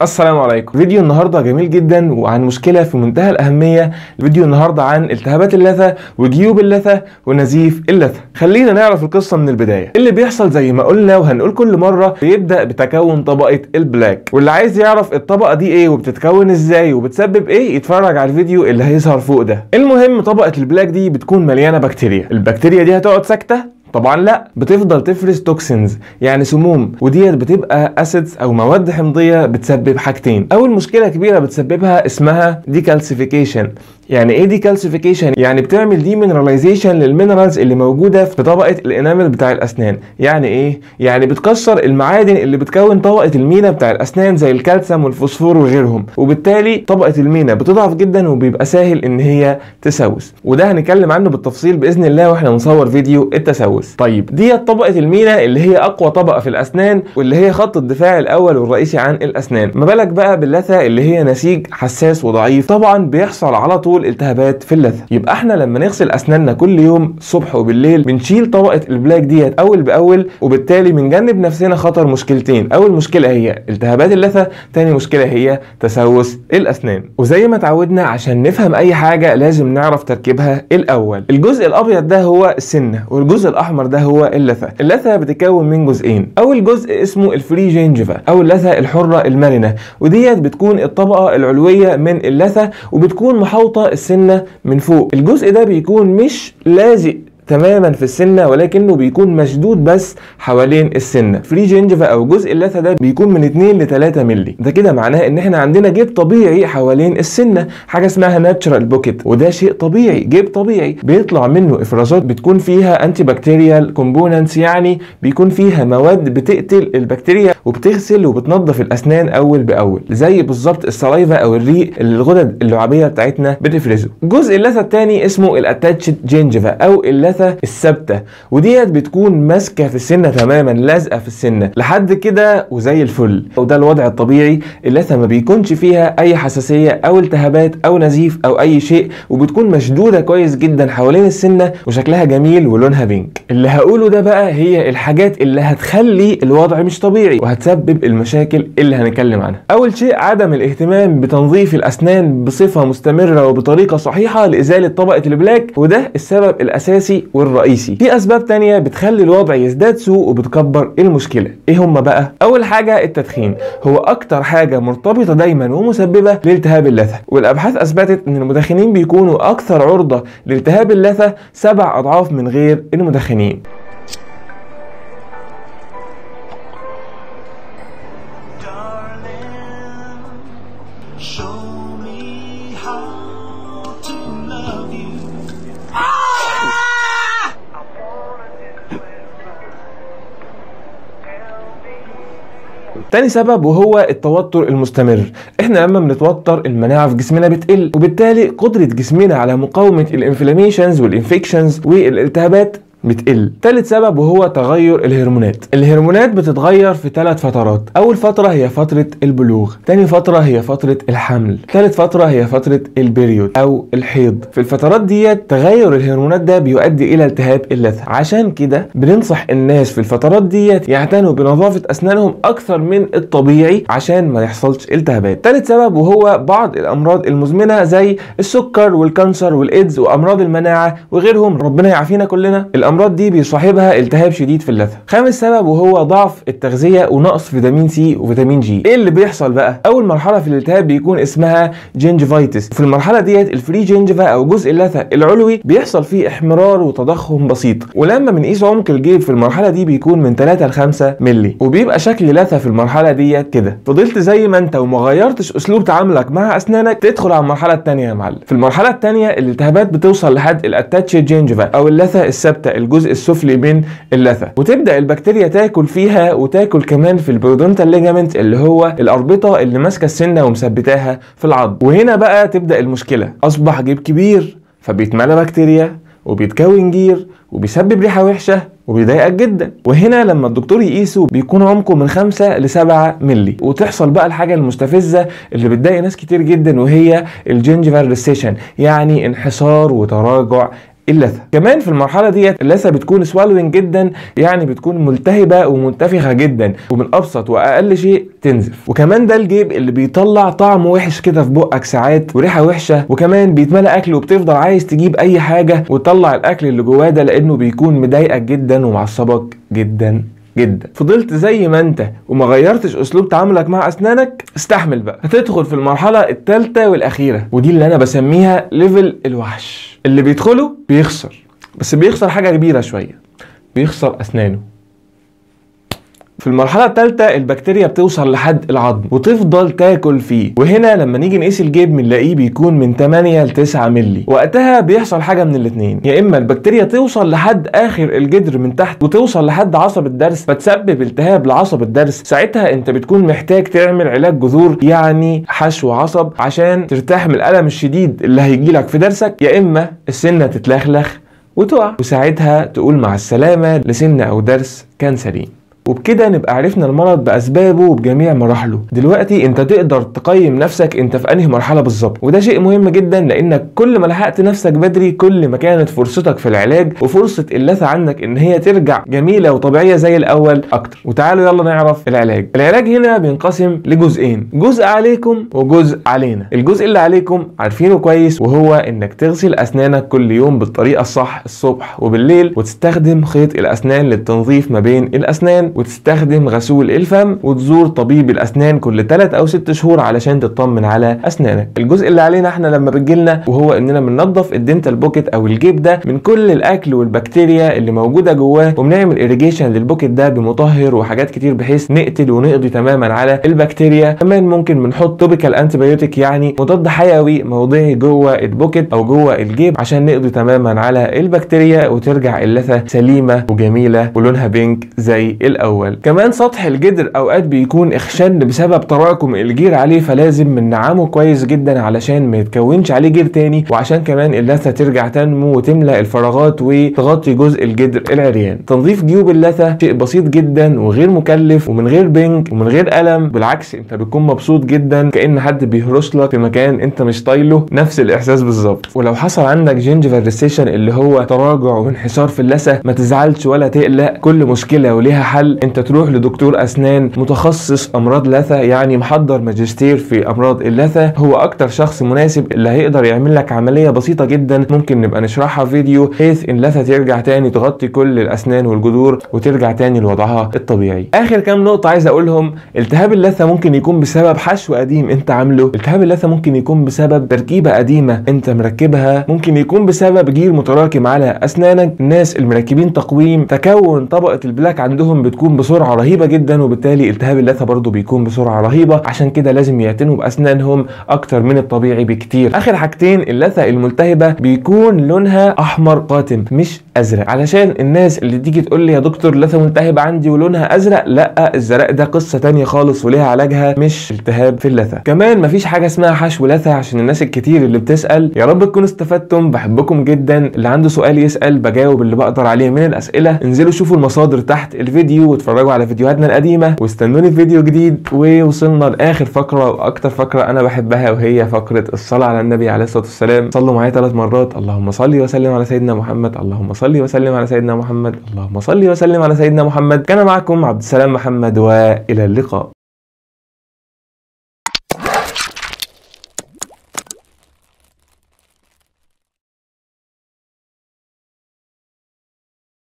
السلام عليكم فيديو النهارده جميل جدا وعن مشكله في منتهى الاهميه فيديو النهارده عن التهابات اللثه وجيوب اللثه ونزيف اللثه خلينا نعرف القصه من البدايه اللي بيحصل زي ما قلنا وهنقول كل مره بيبدا بتكون طبقه البلاك واللي عايز يعرف الطبقه دي ايه وبتتكون ازاي وبتسبب ايه يتفرج على الفيديو اللي هيظهر فوق ده المهم طبقه البلاك دي بتكون مليانه بكتيريا البكتيريا دي هتقعد ساكته طبعا لا بتفضل تفرز توكسينز يعني سموم وديت بتبقى اسيدز او مواد حمضيه بتسبب حاجتين اول مشكله كبيره بتسببها اسمها ديكالسيفيكيشن يعني ايه ديكالسيفيكيشن يعني بتعمل ديمينراليزيشن للمينرالز اللي موجوده في طبقه الانامل بتاع الاسنان يعني ايه يعني بتكسر المعادن اللي بتكون طبقه المينا بتاع الاسنان زي الكالسيوم والفوسفور وغيرهم وبالتالي طبقه المينا بتضعف جدا وبيبقى سهل ان هي تسوس وده هنتكلم عنه بالتفصيل باذن الله واحنا بنصور فيديو التسوس طيب دي طبقه المينا اللي هي اقوى طبقه في الاسنان واللي هي خط الدفاع الاول والرئيسي عن الاسنان ما بالك بقى باللثه اللي هي نسيج حساس وضعيف طبعا بيحصل على طول التهابات في اللثه يبقى احنا لما نغسل اسناننا كل يوم الصبح وبالليل بنشيل طبقه البلاك ديت اول باول وبالتالي بنجنب نفسنا خطر مشكلتين اول مشكله هي التهابات اللثه تاني مشكله هي تسوس الاسنان وزي ما اتعودنا عشان نفهم اي حاجه لازم نعرف تركيبها الاول الجزء الابيض ده هو السنه والجزء الاحمر ده هو اللثه اللثه بتتكون من جزئين اول جزء اسمه الفري جينجيفا او اللثه الحره المرنه وديت بتكون الطبقه العلويه من اللثه وبتكون محاوطه السنه من فوق الجزء ده بيكون مش لازق تماما في السنه ولكنه بيكون مشدود بس حوالين السنه فري جينجيفا او جزء اللثه ده بيكون من 2 ل 3 مللي ده كده معناه ان احنا عندنا جيب طبيعي حوالين السنه حاجه اسمها ناتشرال بوكيت وده شيء طبيعي جيب طبيعي بيطلع منه افرازات بتكون فيها انتي بكتيريال كومبوننتس يعني بيكون فيها مواد بتقتل البكتيريا وبتغسل وبتنظف الاسنان اول باول زي بالظبط السلايفا او الريق اللي الغدد اللعابيه بتاعتنا بتفرزه جزء اللثه الثاني اسمه الاتاتشد جينجيفا او اللثه الثابته وديت بتكون ماسكه في السنه تماما لازقه في السنه لحد كده وزي الفل وده الوضع الطبيعي اللثه ما بيكونش فيها اي حساسيه او التهابات او نزيف او اي شيء وبتكون مشدوده كويس جدا حوالين السنه وشكلها جميل ولونها بينك اللي هقوله ده بقى هي الحاجات اللي هتخلي الوضع مش طبيعي وهتسبب المشاكل اللي هنتكلم عنها اول شيء عدم الاهتمام بتنظيف الاسنان بصفه مستمره وبطريقه صحيحه لازاله طبقه البلاك وده السبب الاساسي والرئيسي في اسباب تانية بتخلي الوضع يزداد سوء وبتكبر المشكله ايه هم بقى اول حاجه التدخين هو اكتر حاجه مرتبطه دايما ومسببه لالتهاب اللثه والابحاث اثبتت ان المدخنين بيكونوا اكثر عرضه لالتهاب اللثه سبع اضعاف من غير المدخنين Darling, show me how to love you. تاني سبب وهو التوتر المستمر احنا لما بنتوتر المناعه في جسمنا بتقل وبالتالي قدره جسمنا على مقاومه الانفلاميشنز والانفكشنز والالتهابات بتقل تالت سبب وهو تغير الهرمونات الهرمونات بتتغير في ثلاث فترات اول فتره هي فتره البلوغ تاني فتره هي فتره الحمل تالت فتره هي فتره البريود او الحيض في الفترات ديت تغير الهرمونات ده بيؤدي الى التهاب اللثه عشان كده بننصح الناس في الفترات ديت يعتنوا بنظافه اسنانهم اكثر من الطبيعي عشان ما يحصلش التهابات تالت سبب وهو بعض الامراض المزمنه زي السكر والكانسر والايدز وامراض المناعه وغيرهم ربنا يعافينا كلنا الامراض دي بيصاحبها التهاب شديد في اللثه خامس سبب وهو ضعف التغذيه ونقص فيتامين سي وفيتامين جي ايه اللي بيحصل بقى اول مرحله في الالتهاب بيكون اسمها جينجيفايتس في المرحله ديت الفري جينجيفا او جزء اللثه العلوي بيحصل فيه احمرار وتضخم بسيط ولما بنقيس عمق الجيب في المرحله دي بيكون من 3 ل 5 مللي وبيبقى شكل لثه في المرحله ديت كده فضلت زي ما انت وما غيرتش اسلوب تعاملك مع اسنانك تدخل على المرحله الثانيه يا معلم في المرحله الثانيه الالتهابات بتوصل لحد الاتاتش جينجيفا او اللثه الثابته الجزء السفلي من اللثه وتبدا البكتيريا تاكل فيها وتاكل كمان في البرودونتال ليجامنت اللي هو الاربطه اللي ماسكه السنه ومثبتاها في العظم وهنا بقى تبدا المشكله اصبح جيب كبير فبيتملى بكتيريا وبيتكون جير وبيسبب ريحه وحشه وبيضايقك جدا وهنا لما الدكتور يقيسه بيكون عمقه من 5 ل 7 مللي وتحصل بقى الحاجه المستفزه اللي بتضايق ناس كتير جدا وهي الجينجيفال ريسيشن يعني انحسار وتراجع اللثه كمان في المرحله ديت اللثه بتكون سوالوينج جدا يعني بتكون ملتهبه ومنتفخه جدا ومن ابسط واقل شيء تنزف وكمان ده الجيب اللي بيطلع طعم وحش كده في بقك ساعات وريحه وحشه وكمان بيتملى اكل وبتفضل عايز تجيب اي حاجه وتطلع الاكل اللي جواه ده لانه بيكون مضايقك جدا ومعصبك جدا جدا فضلت زي ما انت وما غيرتش اسلوب تعاملك مع اسنانك استحمل بقى هتدخل في المرحله الثالثه والاخيره ودي اللي انا بسميها ليفل الوحش اللي بيدخله بيخسر بس بيخسر حاجه كبيره شويه بيخسر اسنانه في المرحلة الثالثة البكتيريا بتوصل لحد العظم وتفضل تاكل فيه وهنا لما نيجي نقيس الجيب بنلاقيه بيكون من 8 ل 9 مللي وقتها بيحصل حاجة من الاتنين يا اما البكتيريا توصل لحد اخر الجدر من تحت وتوصل لحد عصب الضرس فتسبب التهاب لعصب الضرس ساعتها انت بتكون محتاج تعمل علاج جذور يعني حشو عصب عشان ترتاح من الالم الشديد اللي هيجيلك في ضرسك يا اما السنة تتلخلخ وتقع وساعتها تقول مع السلامة لسن او ضرس كان سليم وبكده نبقى عرفنا المرض باسبابه وبجميع مراحله دلوقتي انت تقدر تقيم نفسك انت في انهي مرحله بالظبط وده شيء مهم جدا لانك كل ما لحقت نفسك بدري كل ما كانت فرصتك في العلاج وفرصه اللثه عندك ان هي ترجع جميله وطبيعيه زي الاول اكتر وتعالوا يلا نعرف العلاج العلاج هنا بينقسم لجزئين جزء عليكم وجزء علينا الجزء اللي عليكم عارفينه كويس وهو انك تغسل اسنانك كل يوم بالطريقه الصح الصبح وبالليل وتستخدم خيط الاسنان للتنظيف ما بين الاسنان وتستخدم غسول الفم وتزور طبيب الاسنان كل 3 او 6 شهور علشان تطمن على اسنانك الجزء اللي علينا احنا لما بتجيلنا وهو اننا بننظف الدنتال بوكيت او الجيب ده من كل الاكل والبكتيريا اللي موجوده جواه وبنعمل اريجيشن للبوكيت ده بمطهر وحاجات كتير بحيث نقتل ونقضي تماما على البكتيريا كمان ممكن بنحط توبيكال انتيبيوتيك يعني مضاد حيوي موضعي جوه البوكيت او جوه الجيب عشان نقضي تماما على البكتيريا وترجع اللثه سليمه وجميله ولونها بينك زي الاول الاول كمان سطح الجدر اوقات بيكون اخشن بسبب تراكم الجير عليه فلازم بنعمه كويس جدا علشان ما يتكونش عليه جير تاني وعشان كمان اللثه ترجع تنمو وتملى الفراغات وتغطي جزء الجدر العريان تنظيف جيوب اللثه شيء بسيط جدا وغير مكلف ومن غير بنج ومن غير الم بالعكس انت بتكون مبسوط جدا كان حد بيهرش لك في مكان انت مش طايله نفس الاحساس بالظبط ولو حصل عندك جينجيفال ريسيشن اللي هو تراجع وانحسار في اللثه ما تزعلش ولا تقلق كل مشكله وليها حل انت تروح لدكتور اسنان متخصص امراض لثه يعني محضر ماجستير في امراض اللثه هو اكتر شخص مناسب اللي هيقدر يعمل لك عمليه بسيطه جدا ممكن نبقى نشرحها فيديو بحيث ان اللثه ترجع تاني تغطي كل الاسنان والجذور وترجع تاني لوضعها الطبيعي اخر كام نقطه عايز اقولهم التهاب اللثه ممكن يكون بسبب حشو قديم انت عامله التهاب اللثه ممكن يكون بسبب تركيبه قديمه انت مركبها ممكن يكون بسبب جير متراكم على اسنانك الناس المركبين تقويم تكون طبقه البلاك عندهم بتكون بسرعه رهيبه جدا وبالتالي التهاب اللثه برضه بيكون بسرعه رهيبه عشان كده لازم يعتنوا باسنانهم اكتر من الطبيعي بكتير اخر حاجتين اللثه الملتهبه بيكون لونها احمر قاتم مش ازرق علشان الناس اللي تيجي تقول لي يا دكتور لثه ملتهبه عندي ولونها ازرق لا الزرق ده قصه تانية خالص وليها علاجها مش التهاب في اللثه كمان مفيش حاجه اسمها حشو لثه عشان الناس الكتير اللي بتسال يا رب تكونوا استفدتم بحبكم جدا اللي عنده سؤال يسال بجاوب اللي بقدر عليه من الاسئله انزلوا شوفوا المصادر تحت الفيديو واتفرجوا على فيديوهاتنا القديمه واستنوني في فيديو جديد ووصلنا لاخر فقره واكتر فقره انا بحبها وهي فقره الصلاه على النبي عليه الصلاه والسلام صلوا معايا ثلاث مرات اللهم صل وسلم على سيدنا محمد اللهم صل وسلم على سيدنا محمد اللهم صل وسلم على سيدنا محمد كان معكم عبد السلام محمد والى اللقاء